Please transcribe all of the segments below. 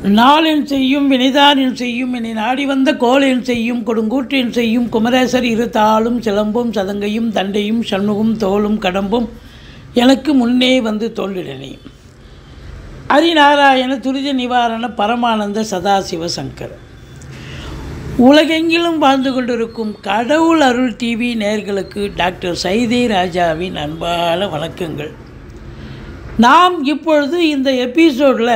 நாளென் செய்யும் வினைதானின் செய்யும் என்னை நாடி வந்த கோளென் செய்யும் கொடுங்கூற்றின் செய்யும் குமரேசர் இரு தாளும் சிலம்பும் சதங்கையும் தண்டையும் சண்முகும் தோளும் கடம்பும் எனக்கு முன்னே வந்து தோன்றினே ஹரிநாராயண துரித நிவாரண பரமானந்த சதாசிவ சங்கர் உலகெங்கிலும் வாழ்ந்து கொண்டிருக்கும் கடவுள் அருள் டிவி நேயர்களுக்கு டாக்டர் சைதே ராஜாவின் அன்பான வணக்கங்கள் நாம் இப்பொழுது இந்த எபிசோடில்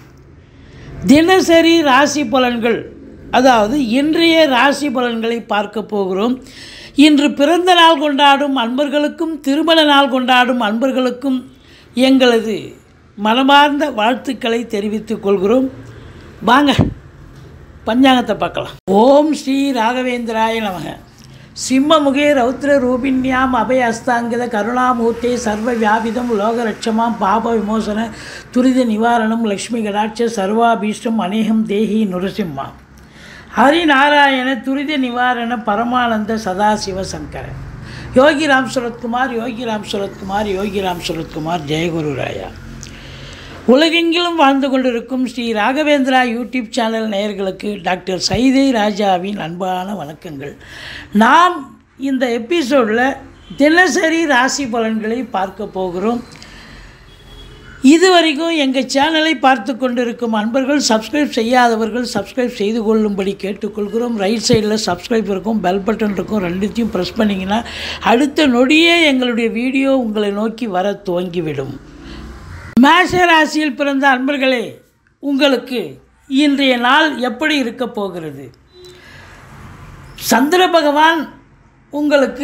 தினசரி ராசி பலன்கள் அதாவது இன்றைய ராசி பலன்களை பார்க்க போகிறோம் இன்று பிறந்த நாள் கொண்டாடும் அன்பர்களுக்கும் திருமண நாள் கொண்டாடும் அன்பர்களுக்கும் எங்களது மனமார்ந்த வாழ்த்துக்களை தெரிவித்துக் கொள்கிறோம் வாங்க பஞ்சாங்கத்தை பார்க்கலாம் ஓம் ஸ்ரீ ராகவேந்திராய நமக சிம்மமுகே ரௌத்ர ரூபிண்யாம் அபய அஸ்தாங்கித கருணாமூர்த்தே சர்வ வியாபிதம் லோகரட்சமாம் பாப விமோசன துரித நிவாரணம் லக்ஷ்மி கடாட்ச சர்வாபீஷ்டம் அநேகம் தேஹி நுரசிம்மா ஹரிநாராயண துரித நிவாரண பரமானந்த சதாசிவ சங்கர யோகி ராம் சுரத்குமார் யோகி ராம் சுரத்குமார் யோகி ராம் சுரத்குமார் ஜெயகுரு ராயா உலகெங்கிலும் வாழ்ந்து கொண்டிருக்கும் ஸ்ரீ ராகவேந்திரா யூடியூப் சேனல் நேயர்களுக்கு டாக்டர் சைதை ராஜாவின் அன்பான வணக்கங்கள் நாம் இந்த எபிசோடில் தினசரி ராசி பலன்களை பார்க்க போகிறோம் இதுவரைக்கும் எங்கள் சேனலை பார்த்து கொண்டிருக்கும் அன்பர்கள் சப்ஸ்கிரைப் செய்யாதவர்கள் சப்ஸ்கிரைப் செய்து கொள்ளும்படி கேட்டுக்கொள்கிறோம் ரைட் சைடில் சப்ஸ்கிரைப் இருக்கும் பெல் பட்டன் இருக்கும் ரெண்டுத்தையும் ப்ரெஸ் பண்ணிங்கன்னா அடுத்த நொடியே எங்களுடைய வீடியோ உங்களை நோக்கி வர துவங்கிவிடும் மேஷ ராசியில் பிறந்த அன்பர்களே உங்களுக்கு இன்றைய நாள் எப்படி இருக்க போகிறது சந்திர பகவான் உங்களுக்கு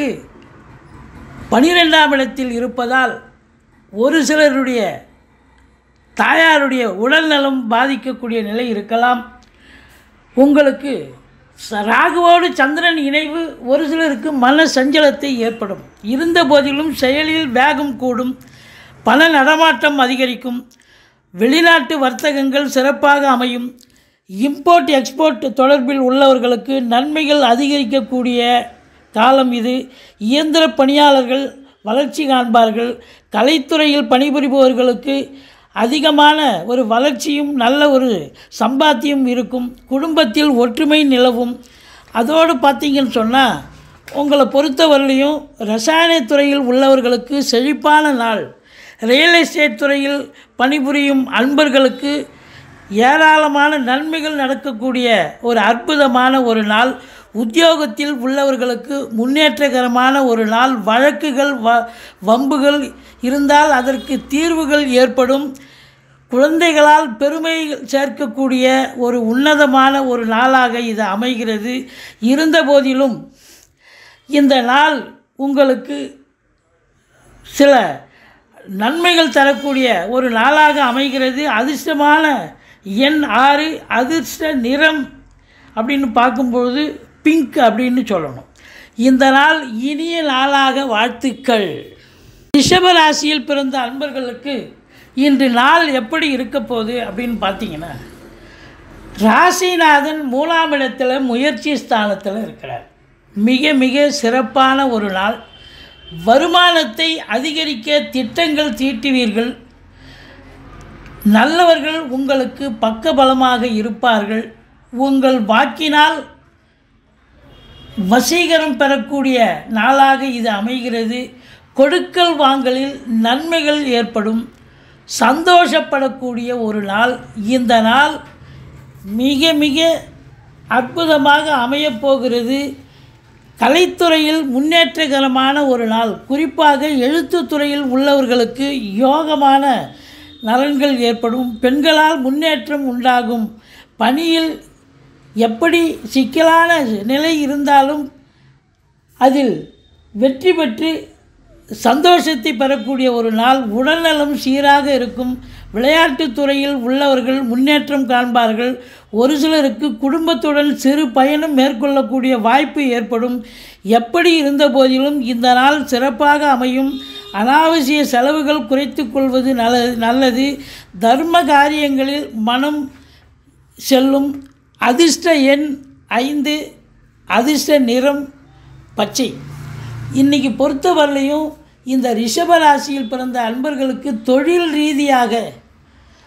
பனிரெண்டாம் இடத்தில் இருப்பதால் ஒரு சிலருடைய தாயாருடைய உடல் நலம் பாதிக்கக்கூடிய நிலை இருக்கலாம் உங்களுக்கு ச- ராகுவோடு சந்திரன் இணைவு ஒரு சிலருக்கு மன சஞ்சலத்தை ஏற்படும் இருந்த போதிலும் செயலில் வேகம் கூடும் பண நடமாட்டம் அதிகரிக்கும் வெளிநாட்டு வர்த்தகங்கள் சிறப்பாக அமையும் இம்போர்ட் எக்ஸ்போர்ட் தொடர்பில் உள்ளவர்களுக்கு நன்மைகள் அதிகரிக்கக்கூடிய காலம் இது இயந்திர பணியாளர்கள் வளர்ச்சி காண்பார்கள் கலைத்துறையில் பணிபுரிபவர்களுக்கு அதிகமான ஒரு வளர்ச்சியும் நல்ல ஒரு சம்பாத்தியம் இருக்கும் குடும்பத்தில் ஒற்றுமை நிலவும் அதோடு பார்த்தீங்கன்னு சொன்னால் உங்களை பொறுத்தவரையிலையும் ரசாயன துறையில் உள்ளவர்களுக்கு செழிப்பான நாள் ரியல் எஸ்டேட் துறையில் பணிபுரியும் அன்பர்களுக்கு ஏராளமான நன்மைகள் நடக்கக்கூடிய ஒரு அற்புதமான ஒரு நாள் உத்தியோகத்தில் உள்ளவர்களுக்கு முன்னேற்றகரமான ஒரு நாள் வழக்குகள் வ வம்புகள் இருந்தால் அதற்கு தீர்வுகள் ஏற்படும் குழந்தைகளால் பெருமை சேர்க்கக்கூடிய ஒரு உன்னதமான ஒரு நாளாக இது அமைகிறது இருந்த போதிலும் இந்த நாள் உங்களுக்கு சில நன்மைகள் தரக்கூடிய ஒரு நாளாக அமைகிறது அதிர்ஷ்டமான எண் ஆறு அதிர்ஷ்ட நிறம் அப்படின்னு பார்க்கும்பொழுது பிங்க் அப்படின்னு சொல்லணும் இந்த நாள் இனிய நாளாக வாழ்த்துக்கள் ரிஷப ராசியில் பிறந்த அன்பர்களுக்கு இன்று நாள் எப்படி இருக்க போகுது அப்படின்னு பார்த்தீங்கன்னா ராசிநாதன் மூணாம் இடத்துல முயற்சி ஸ்தானத்தில் இருக்கிறார் மிக மிக சிறப்பான ஒரு நாள் வருமானத்தை அதிகரிக்க திட்டங்கள் தீட்டுவீர்கள் நல்லவர்கள் உங்களுக்கு பக்கபலமாக இருப்பார்கள் உங்கள் வாக்கினால் வசீகரம் பெறக்கூடிய நாளாக இது அமைகிறது கொடுக்கல் வாங்கலில் நன்மைகள் ஏற்படும் சந்தோஷப்படக்கூடிய ஒரு நாள் இந்த நாள் மிக மிக அற்புதமாக அமையப் போகிறது கலைத்துறையில் முன்னேற்றகரமான ஒரு நாள் குறிப்பாக எழுத்துத் துறையில் உள்ளவர்களுக்கு யோகமான நலன்கள் ஏற்படும் பெண்களால் முன்னேற்றம் உண்டாகும் பணியில் எப்படி சிக்கலான நிலை இருந்தாலும் அதில் வெற்றி பெற்று சந்தோஷத்தை பெறக்கூடிய ஒரு நாள் உடல்நலம் சீராக இருக்கும் விளையாட்டுத் துறையில் உள்ளவர்கள் முன்னேற்றம் காண்பார்கள் ஒரு சிலருக்கு குடும்பத்துடன் சிறு பயணம் மேற்கொள்ளக்கூடிய வாய்ப்பு ஏற்படும் எப்படி இருந்த போதிலும் இந்த நாள் சிறப்பாக அமையும் அனாவசிய செலவுகள் குறைத்துக் கொள்வது நல்லது நல்லது தர்ம காரியங்களில் மனம் செல்லும் அதிர்ஷ்ட எண் ஐந்து அதிர்ஷ்ட நிறம் பச்சை இன்னைக்கு பொறுத்தவரையிலையும் இந்த ரிஷப ராசியில் பிறந்த அன்பர்களுக்கு தொழில் ரீதியாக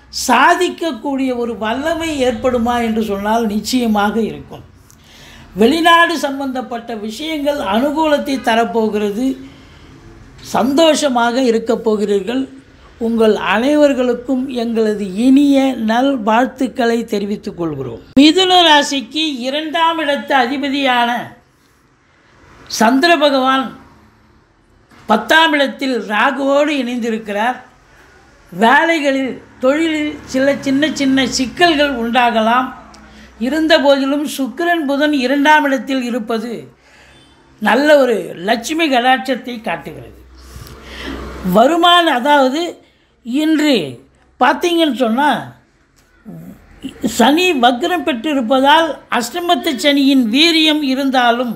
சாதிக்கக்கூடிய ஒரு வல்லமை ஏற்படுமா என்று சொன்னால் நிச்சயமாக இருக்கும் வெளிநாடு சம்பந்தப்பட்ட விஷயங்கள் அனுகூலத்தை தரப்போகிறது சந்தோஷமாக இருக்கப் போகிறீர்கள் உங்கள் அனைவர்களுக்கும் எங்களது இனிய நல் வாழ்த்துக்களை தெரிவித்துக் கொள்கிறோம் மிதுன ராசிக்கு இரண்டாம் இடத்து அதிபதியான சந்திர பகவான் பத்தாம் இடத்தில் ராகுவோடு இணைந்திருக்கிறார் வேலைகளில் தொழிலில் சில சின்ன சின்ன சிக்கல்கள் உண்டாகலாம் இருந்த போதிலும் சுக்கிரன் புதன் இரண்டாம் இடத்தில் இருப்பது நல்ல ஒரு லட்சுமி கடாட்சத்தை காட்டுகிறது வருமான அதாவது இன்று பார்த்தீங்கன்னு சொன்னால் சனி வக்ரம் பெற்றிருப்பதால் அஷ்டமத்து சனியின் வீரியம் இருந்தாலும்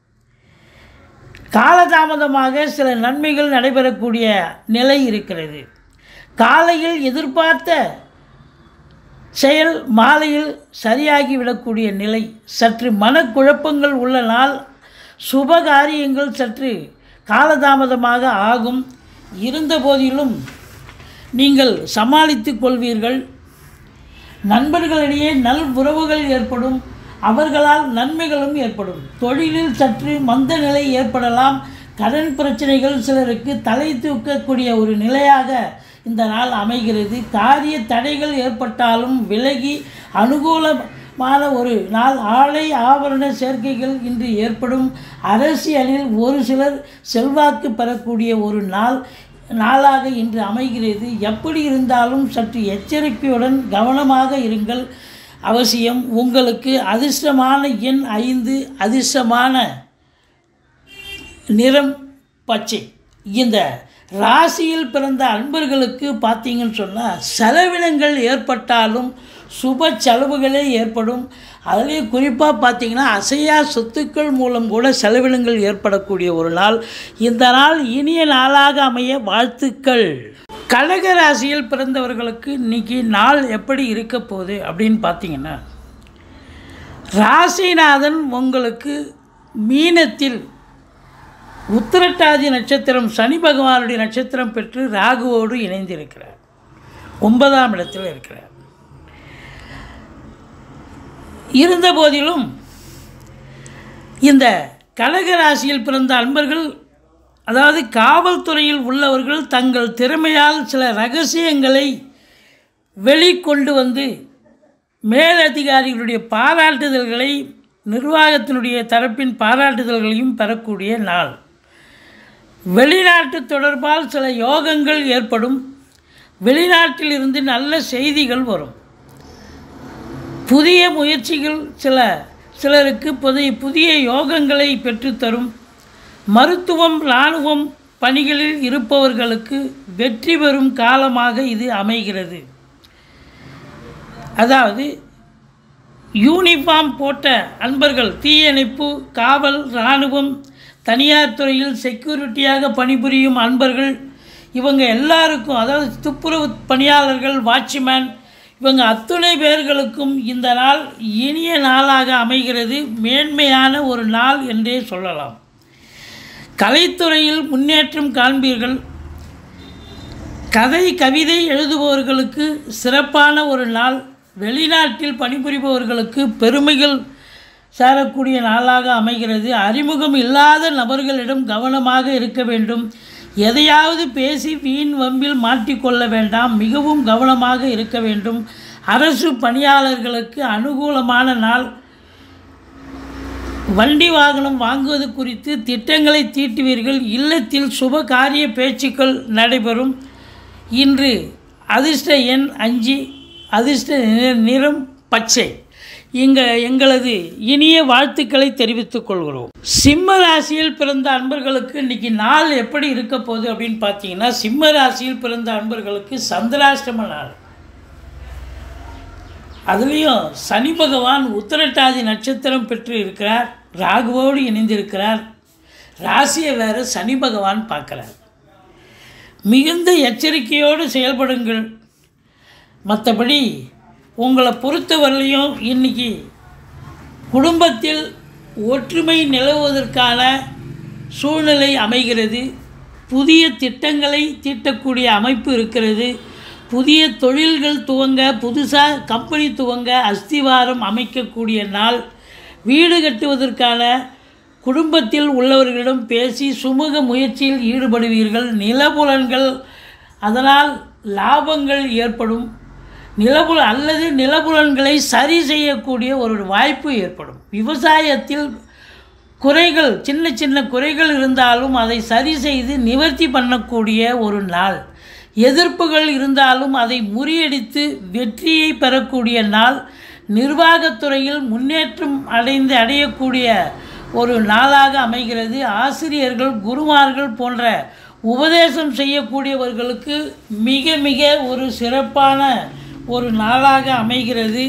காலதாமதமாக சில நன்மைகள் நடைபெறக்கூடிய நிலை இருக்கிறது காலையில் எதிர்பார்த்த செயல் மாலையில் சரியாகிவிடக்கூடிய நிலை சற்று மனக்குழப்பங்கள் உள்ள நாள் சுப காரியங்கள் சற்று காலதாமதமாக ஆகும் இருந்த போதிலும் நீங்கள் சமாளித்துக் கொள்வீர்கள் நண்பர்களிடையே நல் உறவுகள் ஏற்படும் அவர்களால் நன்மைகளும் ஏற்படும் தொழிலில் சற்று மந்த நிலை ஏற்படலாம் கடன் பிரச்சனைகள் சிலருக்கு தலை தூக்கக்கூடிய ஒரு நிலையாக இந்த நாள் அமைகிறது காரிய தடைகள் ஏற்பட்டாலும் விலகி அனுகூலமான ஒரு நாள் ஆடை ஆபரண சேர்க்கைகள் இன்று ஏற்படும் அரசியலில் ஒரு சிலர் செல்வாக்கு பெறக்கூடிய ஒரு நாள் நாளாக இன்று அமைகிறது எப்படி இருந்தாலும் சற்று எச்சரிக்கையுடன் கவனமாக இருங்கள் அவசியம் உங்களுக்கு அதிர்ஷ்டமான எண் ஐந்து அதிர்ஷ்டமான நிறம் பச்சை இந்த ராசியில் பிறந்த அன்பர்களுக்கு பார்த்தீங்கன்னு சொன்னால் செலவினங்கள் ஏற்பட்டாலும் சுப செலவுகளே ஏற்படும் அதுலேயும் குறிப்பாக பார்த்தீங்கன்னா அசையா சொத்துக்கள் மூலம் கூட செலவினங்கள் ஏற்படக்கூடிய ஒரு நாள் இந்த நாள் இனிய நாளாக அமைய வாழ்த்துக்கள் கடக ராசியில் பிறந்தவர்களுக்கு இன்னைக்கு நாள் எப்படி இருக்க போகுது அப்படின்னு பார்த்தீங்கன்னா ராசிநாதன் உங்களுக்கு மீனத்தில் உத்திரட்டாதி நட்சத்திரம் சனி பகவானுடைய நட்சத்திரம் பெற்று ராகுவோடு இணைந்திருக்கிறார் ஒன்பதாம் இடத்தில் இருக்கிறார் இருந்த போதிலும் இந்த கடக ராசியில் பிறந்த அன்பர்கள் அதாவது காவல்துறையில் உள்ளவர்கள் தங்கள் திறமையால் சில ரகசியங்களை வெளிக்கொண்டு வந்து மேலதிகாரிகளுடைய பாராட்டுதல்களை நிர்வாகத்தினுடைய தரப்பின் பாராட்டுதல்களையும் பெறக்கூடிய நாள் வெளிநாட்டு தொடர்பால் சில யோகங்கள் ஏற்படும் வெளிநாட்டில் இருந்து நல்ல செய்திகள் வரும் புதிய முயற்சிகள் சில சிலருக்கு புதிய புதிய யோகங்களை பெற்றுத்தரும் மருத்துவம் இராணுவம் பணிகளில் இருப்பவர்களுக்கு வெற்றி பெறும் காலமாக இது அமைகிறது அதாவது யூனிஃபார்ம் போட்ட அன்பர்கள் தீயணைப்பு காவல் இராணுவம் தனியார் துறையில் செக்யூரிட்டியாக பணிபுரியும் அன்பர்கள் இவங்க எல்லாருக்கும் அதாவது துப்புரவு பணியாளர்கள் வாட்ச்மேன் இவங்க அத்துணை பேர்களுக்கும் இந்த நாள் இனிய நாளாக அமைகிறது மேன்மையான ஒரு நாள் என்றே சொல்லலாம் கலைத்துறையில் முன்னேற்றம் காண்பீர்கள் கதை கவிதை எழுதுபவர்களுக்கு சிறப்பான ஒரு நாள் வெளிநாட்டில் பணிபுரிபவர்களுக்கு பெருமைகள் சேரக்கூடிய நாளாக அமைகிறது அறிமுகம் இல்லாத நபர்களிடம் கவனமாக இருக்க வேண்டும் எதையாவது பேசி வீண் வம்பில் மாட்டிக்கொள்ள வேண்டாம் மிகவும் கவனமாக இருக்க வேண்டும் அரசு பணியாளர்களுக்கு அனுகூலமான நாள் வண்டி வாகனம் வாங்குவது குறித்து திட்டங்களை தீட்டுவீர்கள் இல்லத்தில் சுப காரிய பேச்சுக்கள் நடைபெறும் இன்று அதிர்ஷ்ட எண் அஞ்சு அதிர்ஷ்ட நி- நிறம் பச்சை இங்க எங்களது இனிய வாழ்த்துக்களை தெரிவித்துக் கொள்கிறோம் சிம்ம ராசியில் பிறந்த அன்பர்களுக்கு இன்னைக்கு நாள் எப்படி இருக்க போகுது அப்படின்னு பார்த்தீங்கன்னா சிம்ம ராசியில் பிறந்த அன்பர்களுக்கு சந்திராஷ்டம நாள் அதுலேயும் சனி பகவான் உத்திரட்டாதி நட்சத்திரம் பெற்று இருக்கிறார் ராகுவோடு இணைந்திருக்கிறார் ராசியை வேறு சனி பகவான் பார்க்குறார் மிகுந்த எச்சரிக்கையோடு செயல்படுங்கள் மற்றபடி உங்களை பொறுத்தவரையிலையும் இன்னைக்கு குடும்பத்தில் ஒற்றுமை நிலவுவதற்கான சூழ்நிலை அமைகிறது புதிய திட்டங்களை தீட்டக்கூடிய அமைப்பு இருக்கிறது புதிய தொழில்கள் துவங்க புதுசாக கம்பெனி துவங்க அஸ்திவாரம் அமைக்கக்கூடிய நாள் வீடு கட்டுவதற்கான குடும்பத்தில் உள்ளவர்களிடம் பேசி சுமூக முயற்சியில் ஈடுபடுவீர்கள் நிலபுலன்கள் அதனால் லாபங்கள் ஏற்படும் நிலபுல அல்லது நிலபுலன்களை சரி செய்யக்கூடிய ஒரு வாய்ப்பு ஏற்படும் விவசாயத்தில் குறைகள் சின்ன சின்ன குறைகள் இருந்தாலும் அதை சரி செய்து நிவர்த்தி பண்ணக்கூடிய ஒரு நாள் எதிர்ப்புகள் இருந்தாலும் அதை முறியடித்து வெற்றியை பெறக்கூடிய நாள் நிர்வாகத்துறையில் முன்னேற்றம் அடைந்து அடையக்கூடிய ஒரு நாளாக அமைகிறது ஆசிரியர்கள் குருமார்கள் போன்ற உபதேசம் செய்யக்கூடியவர்களுக்கு மிக மிக ஒரு சிறப்பான ஒரு நாளாக அமைகிறது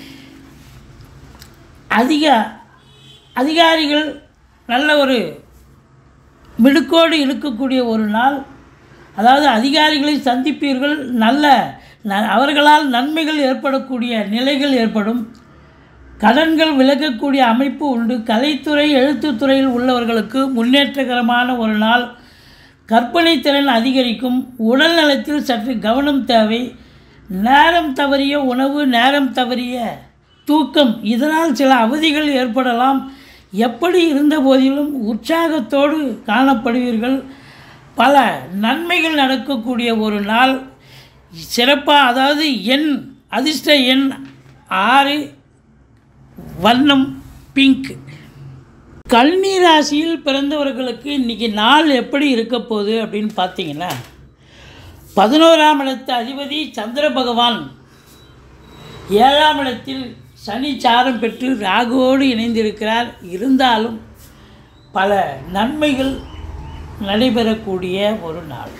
அதிக அதிகாரிகள் நல்ல ஒரு மிடுக்கோடு இழுக்கக்கூடிய ஒரு நாள் அதாவது அதிகாரிகளை சந்திப்பீர்கள் நல்ல ந- அவர்களால் நன்மைகள் ஏற்படக்கூடிய நிலைகள் ஏற்படும் கடன்கள் விலகக்கூடிய அமைப்பு உண்டு கலைத்துறை எழுத்துத்துறையில் உள்ளவர்களுக்கு முன்னேற்றகரமான ஒரு நாள் கற்பனை திறன் அதிகரிக்கும் உடல் நலத்தில் சற்று கவனம் தேவை நேரம் தவறிய உணவு நேரம் தவறிய தூக்கம் இதனால் சில அவதிகள் ஏற்படலாம் எப்படி இருந்த போதிலும் உற்சாகத்தோடு காணப்படுவீர்கள் பல நன்மைகள் நடக்கக்கூடிய ஒரு நாள் சிறப்பாக அதாவது எண் அதிர்ஷ்ட எண் ஆறு வண்ணம் பிங்க் கன்னி ராசியில் பிறந்தவர்களுக்கு இன்றைக்கி நாள் எப்படி இருக்க போகுது அப்படின்னு பார்த்தீங்கன்னா பதினோராம் இடத்து அதிபதி சந்திர பகவான் ஏழாம் இடத்தில் சனி சாரம் பெற்று ராகுவோடு இணைந்திருக்கிறார் இருந்தாலும் பல நன்மைகள் நடைபெறக்கூடிய ஒரு நாள்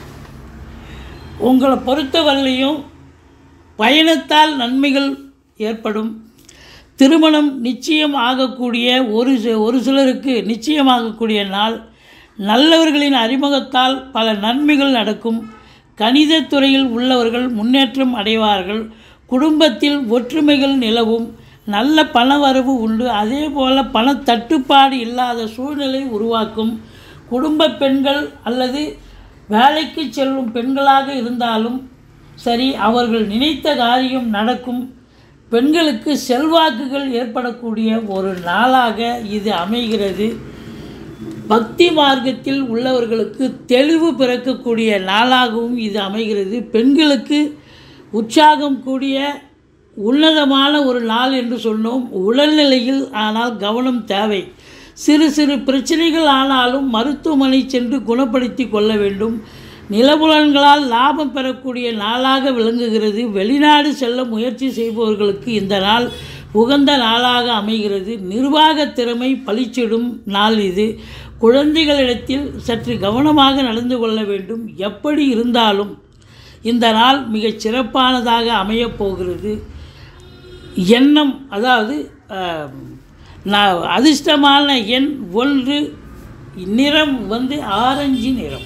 உங்களை பொறுத்தவரையிலையும் பயணத்தால் நன்மைகள் ஏற்படும் திருமணம் நிச்சயம் ஆகக்கூடிய ஒரு சி- ஒரு சிலருக்கு நிச்சயமாகக்கூடிய நாள் நல்லவர்களின் அறிமுகத்தால் பல நன்மைகள் நடக்கும் கணிதத் துறையில் உள்ளவர்கள் முன்னேற்றம் அடைவார்கள் குடும்பத்தில் ஒற்றுமைகள் நிலவும் நல்ல பணவரவு உண்டு அதே போல் பணத்தட்டுப்பாடு இல்லாத சூழ்நிலை உருவாக்கும் குடும்ப பெண்கள் அல்லது வேலைக்கு செல்லும் பெண்களாக இருந்தாலும் சரி அவர்கள் நினைத்த காரியம் நடக்கும் பெண்களுக்கு செல்வாக்குகள் ஏற்படக்கூடிய ஒரு நாளாக இது அமைகிறது பக்தி மார்க்கத்தில் உள்ளவர்களுக்கு தெளிவு பிறக்கக்கூடிய நாளாகவும் இது அமைகிறது பெண்களுக்கு உற்சாகம் கூடிய உன்னதமான ஒரு நாள் என்று சொன்னோம் உடல்நிலையில் ஆனால் கவனம் தேவை சிறு சிறு பிரச்சனைகள் ஆனாலும் மருத்துவமனை சென்று குணப்படுத்தி கொள்ள வேண்டும் நிலபுலன்களால் லாபம் பெறக்கூடிய நாளாக விளங்குகிறது வெளிநாடு செல்ல முயற்சி செய்பவர்களுக்கு இந்த நாள் உகந்த நாளாக அமைகிறது நிர்வாக திறமை பளிச்சிடும் நாள் இது குழந்தைகளிடத்தில் சற்று கவனமாக நடந்து கொள்ள வேண்டும் எப்படி இருந்தாலும் இந்த நாள் மிகச் சிறப்பானதாக அமையப் போகிறது எண்ணம் அதாவது அஹ், நான் அதிர்ஷ்டமான எண் ஒன்று நிறம் வந்து ஆரஞ்சு நிறம்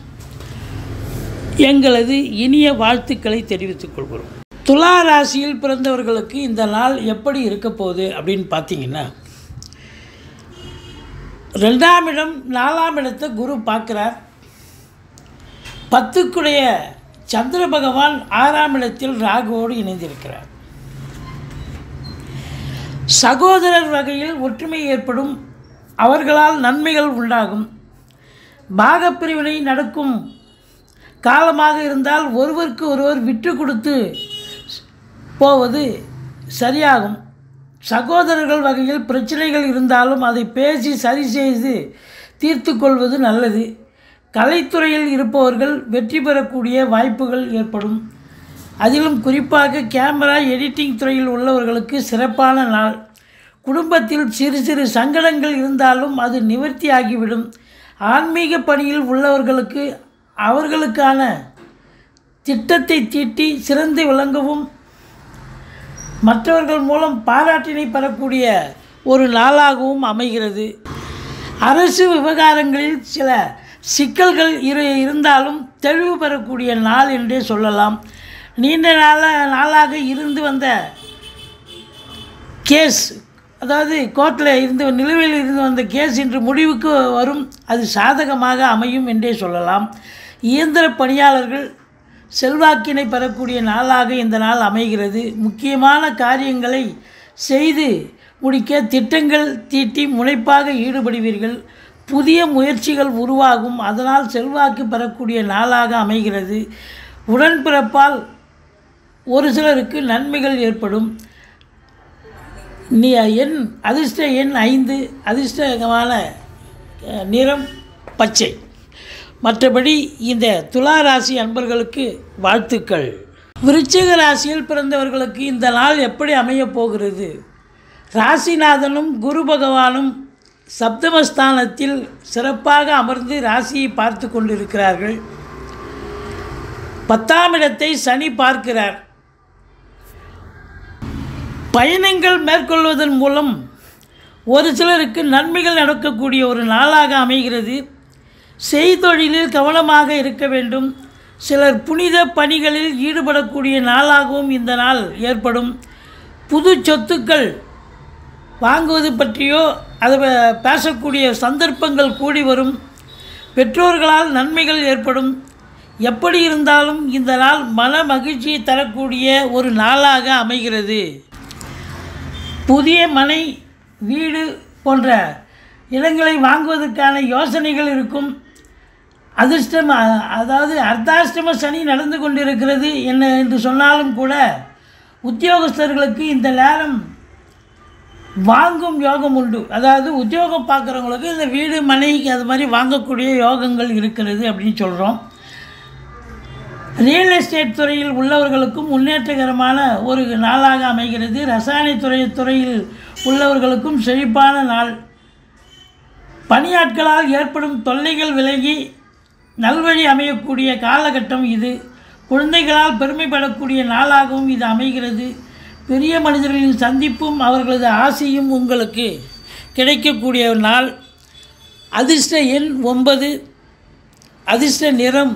எங்களது இனிய வாழ்த்துக்களை தெரிவித்துக் கொள்கிறோம் துலா ராசியில் பிறந்தவர்களுக்கு இந்த நாள் எப்படி இருக்க போகுது அப்படின்னு பார்த்தீங்கன்னா ரெண்டாம் இடம் நாலாம் இடத்தை குரு பார்க்குறார் பத்துக்குடைய சந்திர பகவான் ஆறாம் இடத்தில் ராகுவோடு இணைந்திருக்கிறார் சகோதரர் வகையில் ஒற்றுமை ஏற்படும் அவர்களால் நன்மைகள் உண்டாகும் பாகப்பிரிவினை நடக்கும் காலமாக இருந்தால் ஒருவருக்கு ஒருவர் விட்டு கொடுத்து போவது சரியாகும் சகோதரர்கள் வகையில் பிரச்சனைகள் இருந்தாலும் அதை பேசி சரி செய்து தீர்த்து கொள்வது நல்லது கலைத்துறையில் இருப்பவர்கள் வெற்றி பெறக்கூடிய வாய்ப்புகள் ஏற்படும் அதிலும் குறிப்பாக கேமரா எடிட்டிங் துறையில் உள்ளவர்களுக்கு சிறப்பான நாள் குடும்பத்தில் சிறு சிறு சங்கடங்கள் இருந்தாலும் அது நிவர்த்தி ஆகிவிடும் ஆன்மீக பணியில் உள்ளவர்களுக்கு அவர்களுக்கான திட்டத்தை தீட்டி சிறந்து விளங்கவும் மற்றவர்கள் மூலம் பாராட்டினை பெறக்கூடிய ஒரு நாளாகவும் அமைகிறது அரசு விவகாரங்களில் சில சிக்கல்கள் இரு இருந்தாலும் தெளிவு பெறக்கூடிய நாள் என்றே சொல்லலாம் நீண்ட நாள நாளாக இருந்து வந்த கேஸ் அதாவது கோர்ட்டில் இருந்து நிலுவையில் இருந்து வந்த கேஸ் இன்று முடிவுக்கு வரும் அது சாதகமாக அமையும் என்றே சொல்லலாம் இயந்திர பணியாளர்கள் செல்வாக்கினை பெறக்கூடிய நாளாக இந்த நாள் அமைகிறது முக்கியமான காரியங்களை செய்து முடிக்க திட்டங்கள் தீட்டி முனைப்பாக ஈடுபடுவீர்கள் புதிய முயற்சிகள் உருவாகும் அதனால் செல்வாக்கு பெறக்கூடிய நாளாக அமைகிறது உடன்பிறப்பால் ஒரு சிலருக்கு நன்மைகள் ஏற்படும் நீ எண் அதிர்ஷ்ட எண் ஐந்து அதிர்ஷ்டமான அஹ், நிறம் பச்சை மற்றபடி இந்த துலா ராசி அன்பர்களுக்கு வாழ்த்துக்கள் விருச்சிக ராசியில் பிறந்தவர்களுக்கு இந்த நாள் எப்படி அமையப் போகிறது ராசிநாதனும் குரு பகவானும் சப்தமஸ்தானத்தில் சிறப்பாக அமர்ந்து ராசியை பார்த்து கொண்டிருக்கிறார்கள் பத்தாம் இடத்தை சனி பார்க்கிறார் பயணங்கள் மேற்கொள்வதன் மூலம் ஒரு சிலருக்கு நன்மைகள் நடக்கக்கூடிய ஒரு நாளாக அமைகிறது செய்தொழிலில் கவனமாக இருக்க வேண்டும் சிலர் புனித பணிகளில் ஈடுபடக்கூடிய நாளாகவும் இந்த நாள் ஏற்படும் புது சொத்துக்கள் வாங்குவது பற்றியோ அதை ப- பேசக்கூடிய சந்தர்ப்பங்கள் கூடி வரும் பெற்றோர்களால் நன்மைகள் ஏற்படும் எப்படி இருந்தாலும் இந்த நாள் மன மகிழ்ச்சியை தரக்கூடிய ஒரு நாளாக அமைகிறது புதிய மனை வீடு போன்ற இடங்களை வாங்குவதற்கான யோசனைகள் இருக்கும் அதிர்ஷ்டம் அ- அதாவது அர்த்தாஷ்டம சனி நடந்து கொண்டிருக்கிறது என்ன என்று சொன்னாலும் கூட உத்தியோகஸ்தர்களுக்கு இந்த நேரம் வாங்கும் யோகம் உண்டு அதாவது உத்தியோகம் பார்க்குறவங்களுக்கு இந்த வீடு மனைக்கு அது மாதிரி வாங்கக்கூடிய யோகங்கள் இருக்கிறது அப்படின்னு சொல்கிறோம் ரியல் எஸ்டேட் துறையில் உள்ளவர்களுக்கும் முன்னேற்றகரமான ஒரு நாளாக அமைகிறது ரசாயன துறை துறையில் உள்ளவர்களுக்கும் செழிப்பான நாள் பணியாட்களால் ஏற்படும் தொல்லைகள் விலகி நல்வழி அமையக்கூடிய காலகட்டம் இது குழந்தைகளால் பெருமைப்படக்கூடிய நாளாகவும் இது அமைகிறது பெரிய மனிதர்களின் சந்திப்பும் அவர்களது ஆசையும் உங்களுக்கு கிடைக்கக்கூடிய ஒரு நாள் அதிர்ஷ்ட எண் ஒன்பது அதிர்ஷ்ட நிறம்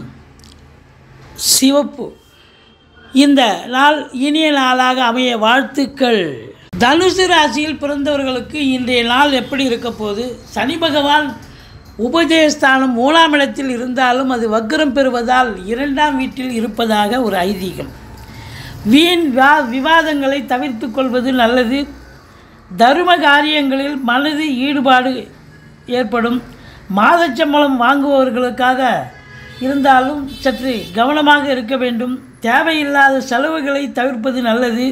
சிவப்பு இந்த நாள் இனிய நாளாக அமைய வாழ்த்துக்கள் தனுசு ராசியில் பிறந்தவர்களுக்கு இன்றைய நாள் எப்படி இருக்க போகுது சனி பகவான் உபஜயஸ்தானம் மூணாம் இடத்தில் இருந்தாலும் அது வக்ரம் பெறுவதால் இரண்டாம் வீட்டில் இருப்பதாக ஒரு ஐதீகம் வீண் வா விவாதங்களை தவிர்த்து கொள்வது நல்லது தர்ம காரியங்களில் மனது ஈடுபாடு ஏற்படும் மாதச்சம்பளம் வாங்குபவர்களுக்காக இருந்தாலும் சற்று கவனமாக இருக்க வேண்டும் தேவையில்லாத செலவுகளை தவிர்ப்பது நல்லது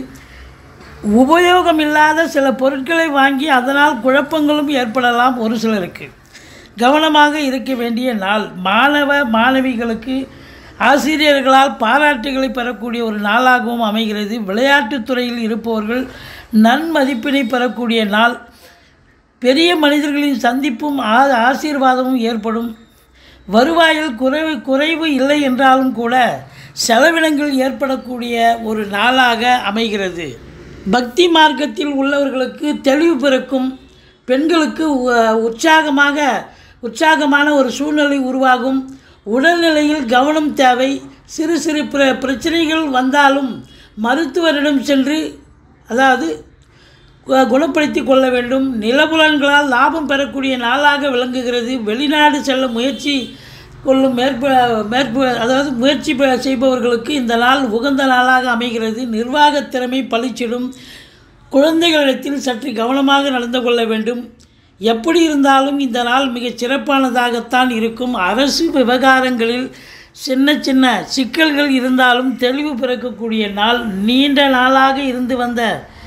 உபயோகமில்லாத சில பொருட்களை வாங்கி அதனால் குழப்பங்களும் ஏற்படலாம் ஒரு சிலருக்கு கவனமாக இருக்க வேண்டிய நாள் மாணவ மாணவிகளுக்கு ஆசிரியர்களால் பாராட்டுகளை பெறக்கூடிய ஒரு நாளாகவும் அமைகிறது விளையாட்டுத் துறையில் இருப்பவர்கள் நன்மதிப்பினை பெறக்கூடிய நாள் பெரிய மனிதர்களின் சந்திப்பும் ஆ- ஆசீர்வாதமும் ஏற்படும் வருவாயில் குறைவு குறைவு இல்லை என்றாலும் கூட செலவினங்கள் ஏற்படக்கூடிய ஒரு நாளாக அமைகிறது பக்தி மார்க்கத்தில் உள்ளவர்களுக்கு தெளிவு பிறக்கும் பெண்களுக்கு உ- உற்சாகமாக உற்சாகமான ஒரு சூழ்நிலை உருவாகும் உடல்நிலையில் கவனம் தேவை சிறு சிறு பிர பிரச்சனைகள் வந்தாலும் மருத்துவரிடம் சென்று அதாவது கு- குணப்படுத்திக் கொள்ள வேண்டும் நிலபுலன்களால் லாபம் பெறக்கூடிய நாளாக விளங்குகிறது வெளிநாடு செல்ல முயற்சி கொள்ளும் மேற்ப மேற்ப அதாவது முயற்சி பெ- செய்பவர்களுக்கு இந்த நாள் உகந்த நாளாக அமைகிறது நிர்வாகத் திறமை பளிச்சிடும் குழந்தைகளிடத்தில் சற்று கவனமாக நடந்து கொள்ள வேண்டும் எப்படி இருந்தாலும் இந்த நாள் மிகச் சிறப்பானதாகத்தான் இருக்கும் அரசு விவகாரங்களில் சின்ன சின்ன சிக்கல்கள் இருந்தாலும் தெளிவு பிறக்கக்கூடிய நாள் நீண்ட நாளாக இருந்து வந்த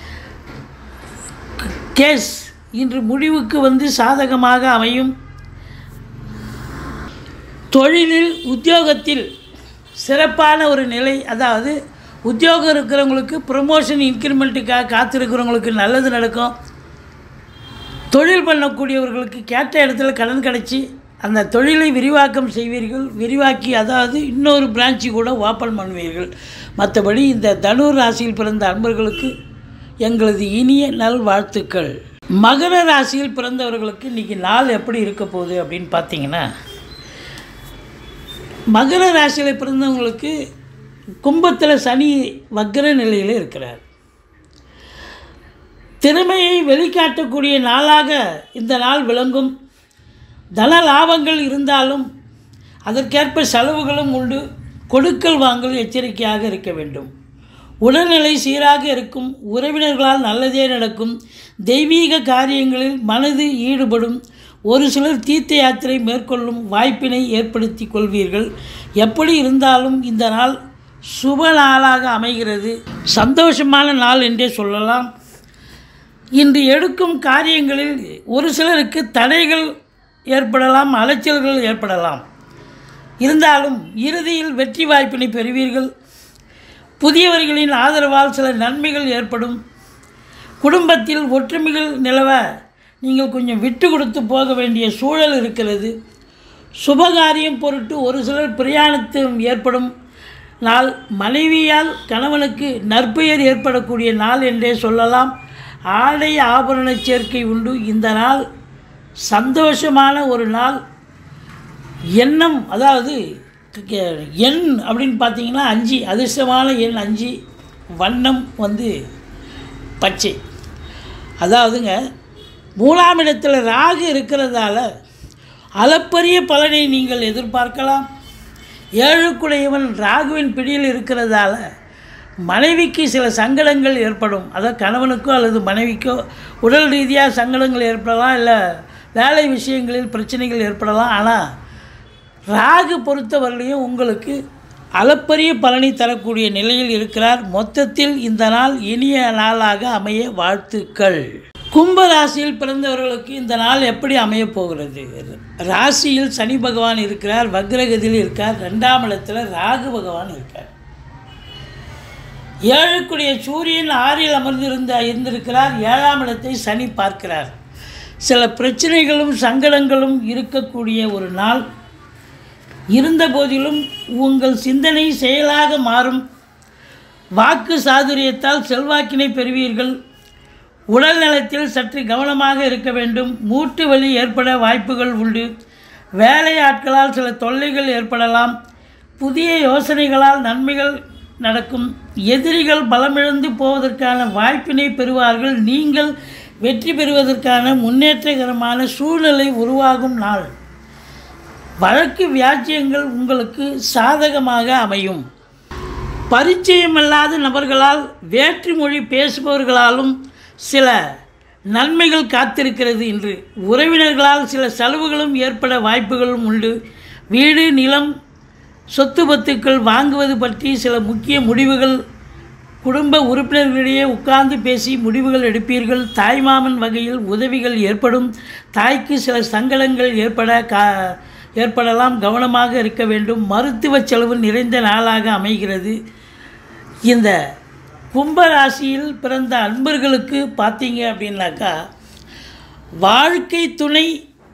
கேஸ் இன்று முடிவுக்கு வந்து சாதகமாக அமையும் தொழிலில் உத்தியோகத்தில் சிறப்பான ஒரு நிலை அதாவது உத்தியோகம் இருக்கிறவங்களுக்கு ப்ரொமோஷன் இன்க்ரிமெண்ட்டுக்காக காத்திருக்கிறவங்களுக்கு நல்லது நடக்கும் தொழில் பண்ணக்கூடியவர்களுக்கு கேட்ட இடத்துல கடன் கிடச்சி அந்த தொழிலை விரிவாக்கம் செய்வீர்கள் விரிவாக்கி அதாவது இன்னொரு பிரான்ச்சு கூட ஓப்பன் பண்ணுவீர்கள் மற்றபடி இந்த தனுர் ராசியில் பிறந்த அன்பர்களுக்கு எங்களது இனிய நல்வாழ்த்துக்கள் மகர ராசியில் பிறந்தவர்களுக்கு இன்றைக்கி நாள் எப்படி இருக்க போகுது அப்படின்னு பார்த்தீங்கன்னா மகர ராசியில் பிறந்தவங்களுக்கு கும்பத்தில் சனி வக்ர நிலையில் இருக்கிறார் திறமையை வெளிக்காட்டக்கூடிய நாளாக இந்த நாள் விளங்கும் தன லாபங்கள் இருந்தாலும் அதற்கேற்ப செலவுகளும் உண்டு கொடுக்கல் வாங்கல் எச்சரிக்கையாக இருக்க வேண்டும் உடல்நிலை சீராக இருக்கும் உறவினர்களால் நல்லதே நடக்கும் தெய்வீக காரியங்களில் மனது ஈடுபடும் ஒரு சிலர் தீர்த்த யாத்திரை மேற்கொள்ளும் வாய்ப்பினை ஏற்படுத்தி கொள்வீர்கள் எப்படி இருந்தாலும் இந்த நாள் சுப நாளாக அமைகிறது சந்தோஷமான நாள் என்றே சொல்லலாம் இன்று எடுக்கும் காரியங்களில் ஒரு சிலருக்கு தடைகள் ஏற்படலாம் அலைச்சல்கள் ஏற்படலாம் இருந்தாலும் இறுதியில் வெற்றி வாய்ப்பினை பெறுவீர்கள் புதியவர்களின் ஆதரவால் சில நன்மைகள் ஏற்படும் குடும்பத்தில் ஒற்றுமைகள் நிலவ நீங்கள் கொஞ்சம் விட்டு கொடுத்து போக வேண்டிய சூழல் இருக்கிறது சுபகாரியம் பொருட்டு ஒரு சிலர் பிரயாணத்தில் ஏற்படும் நாள் மனைவியால் கணவனுக்கு நற்பெயர் ஏற்படக்கூடிய நாள் என்றே சொல்லலாம் ஆடை ஆபரண சேர்க்கை உண்டு இந்த நாள் சந்தோஷமான ஒரு நாள் எண்ணம் அதாவது க- எண் அப்படின்னு பார்த்தீங்கன்னா அஞ்சு அதிர்ஷ்டமான எண் அஞ்சு வண்ணம் வந்து பச்சை அதாவதுங்க மூணாம் இடத்துல ராகு இருக்கிறதால அளப்பரிய பலனை நீங்கள் எதிர்பார்க்கலாம் ஏழுக்குடையவன் ராகுவின் பிடியில் இருக்கிறதால மனைவிக்கு சில சங்கடங்கள் ஏற்படும் அதாவது கணவனுக்கோ அல்லது மனைவிக்கோ உடல் ரீதியாக சங்கடங்கள் ஏற்படலாம் இல்லை வேலை விஷயங்களில் பிரச்சனைகள் ஏற்படலாம் ஆனால் ராகு பொறுத்தவரையிலையும் உங்களுக்கு அளப்பரிய பலனை தரக்கூடிய நிலையில் இருக்கிறார் மொத்தத்தில் இந்த நாள் இனிய நாளாக அமைய வாழ்த்துக்கள் கும்ப ராசியில் பிறந்தவர்களுக்கு இந்த நாள் எப்படி அமையப் போகிறது ராசியில் சனி பகவான் இருக்கிறார் வக்ரகதியில் இருக்கார் ரெண்டாம் இடத்துல ராகு பகவான் இருக்கார் ஏழுக்குடைய சூரியன் ஆறில் அமர்ந்திருந்த இருந்திருக்கிறார் ஏழாம் இடத்தை சனி பார்க்கிறார் சில பிரச்சனைகளும் சங்கடங்களும் இருக்கக்கூடிய ஒரு நாள் இருந்த போதிலும் உங்கள் சிந்தனை செயலாக மாறும் வாக்கு சாதுரியத்தால் செல்வாக்கினை பெறுவீர்கள் உடல் நலத்தில் சற்று கவனமாக இருக்க வேண்டும் மூட்டு வலி ஏற்பட வாய்ப்புகள் உண்டு வேலை ஆட்களால் சில தொல்லைகள் ஏற்படலாம் புதிய யோசனைகளால் நன்மைகள் நடக்கும் எதிரிகள் பலமிழந்து போவதற்கான வாய்ப்பினை பெறுவார்கள் நீங்கள் வெற்றி பெறுவதற்கான முன்னேற்றகரமான சூழ்நிலை உருவாகும் நாள் வழக்கு வியாஜ்யங்கள் உங்களுக்கு சாதகமாக அமையும் பரிச்சயமில்லாத நபர்களால் வேற்று மொழி பேசுபவர்களாலும் சில நன்மைகள் காத்திருக்கிறது இன்று உறவினர்களால் சில செலவுகளும் ஏற்பட வாய்ப்புகளும் உண்டு வீடு நிலம் சொத்து பத்துக்கள் வாங்குவது பற்றி சில முக்கிய முடிவுகள் குடும்ப உறுப்பினர்களிடையே உட்கார்ந்து பேசி முடிவுகள் எடுப்பீர்கள் தாய்மாமன் வகையில் உதவிகள் ஏற்படும் தாய்க்கு சில சங்கடங்கள் ஏற்பட கா ஏற்படலாம் கவனமாக இருக்க வேண்டும் மருத்துவ செலவு நிறைந்த நாளாக அமைகிறது இந்த கும்ப ராசியில் பிறந்த அன்பர்களுக்கு பார்த்தீங்க அப்படின்னாக்கா வாழ்க்கை துணை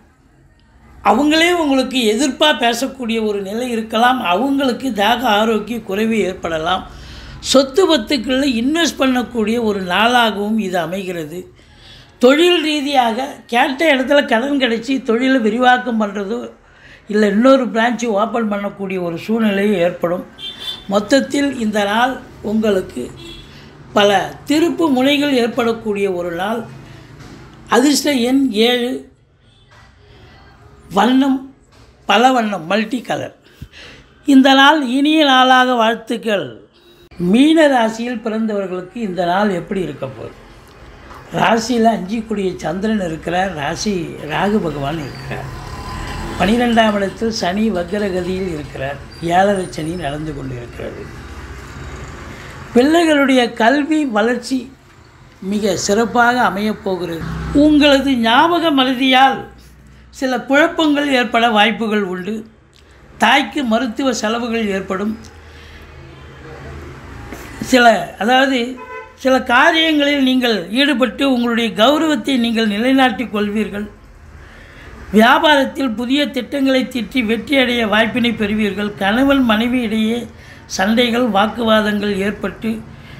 அவங்களே உங்களுக்கு எதிர்ப்பாக பேசக்கூடிய ஒரு நிலை இருக்கலாம் அவங்களுக்கு தாக ஆரோக்கிய குறைவு ஏற்படலாம் சொத்து பத்துக்களில் இன்வெஸ்ட் பண்ணக்கூடிய ஒரு நாளாகவும் இது அமைகிறது தொழில் ரீதியாக கேட்ட இடத்துல கடன் கிடைச்சி தொழிலை விரிவாக்கம் பண்ணுறதோ இல்லை இன்னொரு பிரான்ச்சு ஓப்பன் பண்ணக்கூடிய ஒரு சூழ்நிலை ஏற்படும் மொத்தத்தில் இந்த நாள் உங்களுக்கு பல திருப்பு முனைகள் ஏற்படக்கூடிய ஒரு நாள் அதிர்ஷ்ட எண் ஏழு வண்ணம் பல வண்ணம் மல்டி கலர் இந்த நாள் இனிய நாளாக வாழ்த்துக்கள் மீன ராசியில் பிறந்தவர்களுக்கு இந்த நாள் எப்படி இருக்க போகுது ராசியில் அஞ்சிக்கூடிய சந்திரன் இருக்கிறார் ராசி ராகு பகவான் இருக்கிறார் பனிரெண்டாம் இடத்தில் சனி வக்கரகதியில் இருக்கிறார் ஏழரை சனி நடந்து கொண்டு இருக்கிறது பிள்ளைகளுடைய கல்வி வளர்ச்சி மிக சிறப்பாக அமையப் போகிறது உங்களது ஞாபக மருதியால் சில குழப்பங்கள் ஏற்பட வாய்ப்புகள் உண்டு தாய்க்கு மருத்துவ செலவுகள் ஏற்படும் சில அதாவது சில காரியங்களில் நீங்கள் ஈடுபட்டு உங்களுடைய கௌரவத்தை நீங்கள் நிலைநாட்டிக் கொள்வீர்கள் வியாபாரத்தில் புதிய திட்டங்களை தீட்டி வெற்றியடைய வாய்ப்பினை பெறுவீர்கள் கணவன் மனைவி இடையே சண்டைகள் வாக்குவாதங்கள் ஏற்பட்டு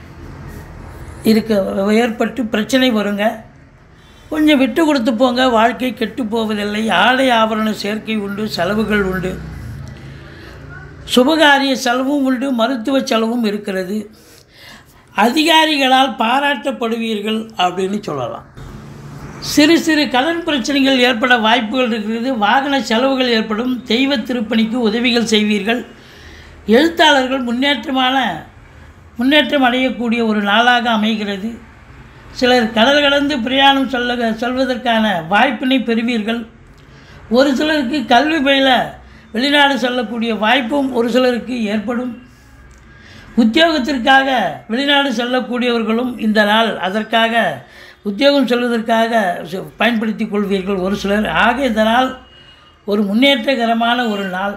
இருக்க ஏற்பட்டு பிரச்சனை வருங்க கொஞ்சம் விட்டு கொடுத்து போங்க வாழ்க்கை கெட்டு போவதில்லை ஆடை ஆபரண சேர்க்கை உண்டு செலவுகள் உண்டு சுபகாரிய செலவும் உண்டு மருத்துவ செலவும் இருக்கிறது அதிகாரிகளால் பாராட்டப்படுவீர்கள் அப்படின்னு சொல்லலாம் சிறு சிறு கடன் பிரச்சனைகள் ஏற்பட வாய்ப்புகள் இருக்கிறது வாகன செலவுகள் ஏற்படும் தெய்வ திருப்பணிக்கு உதவிகள் செய்வீர்கள் எழுத்தாளர்கள் முன்னேற்றமான முன்னேற்றம் அடையக்கூடிய ஒரு நாளாக அமைகிறது சிலர் கடல் கடந்து பிரயாணம் செல்ல செல்வதற்கான வாய்ப்பினை பெறுவீர்கள் ஒரு சிலருக்கு கல்வி பயில வெளிநாடு செல்லக்கூடிய வாய்ப்பும் ஒரு சிலருக்கு ஏற்படும் உத்தியோகத்திற்காக வெளிநாடு செல்லக்கூடியவர்களும் இந்த நாள் அதற்காக உத்தியோகம் செல்வதற்காக ச- பயன்படுத்திக் கொள்வீர்கள் ஒரு சிலர் ஆக இந்த நாள் ஒரு முன்னேற்றகரமான ஒரு நாள்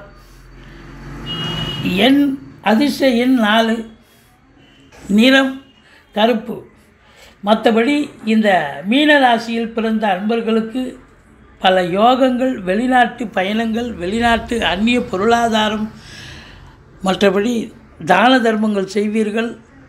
எண் அதிர்ஷ்ட எண் நாலு நிறம் கருப்பு மற்றபடி இந்த மீன ராசியில் பிறந்த அன்பர்களுக்கு பல யோகங்கள் வெளிநாட்டு பயணங்கள் வெளிநாட்டு அந்நிய பொருளாதாரம் மற்றபடி தான தர்மங்கள் செய்வீர்கள்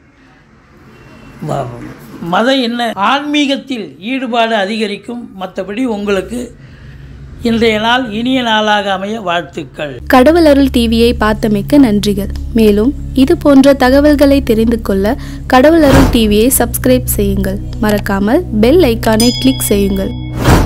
ம- மத என்ன ஆன்மீகத்தில் ஈடுபாடு அதிகரிக்கும் மற்றபடி உங்களுக்கு இன்றைய நாள் இனிய நாளாக அமைய வாழ்த்துக்கள் கடவுள் அருள் டிவியை பார்த்தமைக்க நன்றிகள் மேலும் இது போன்ற தகவல்களை தெரிந்து கொள்ள கடவுள் அருள் டிவியை சப்ஸ்கிரைப் செய்யுங்கள் மறக்காமல் பெல் ஐக்கானை கிளிக் செய்யுங்கள்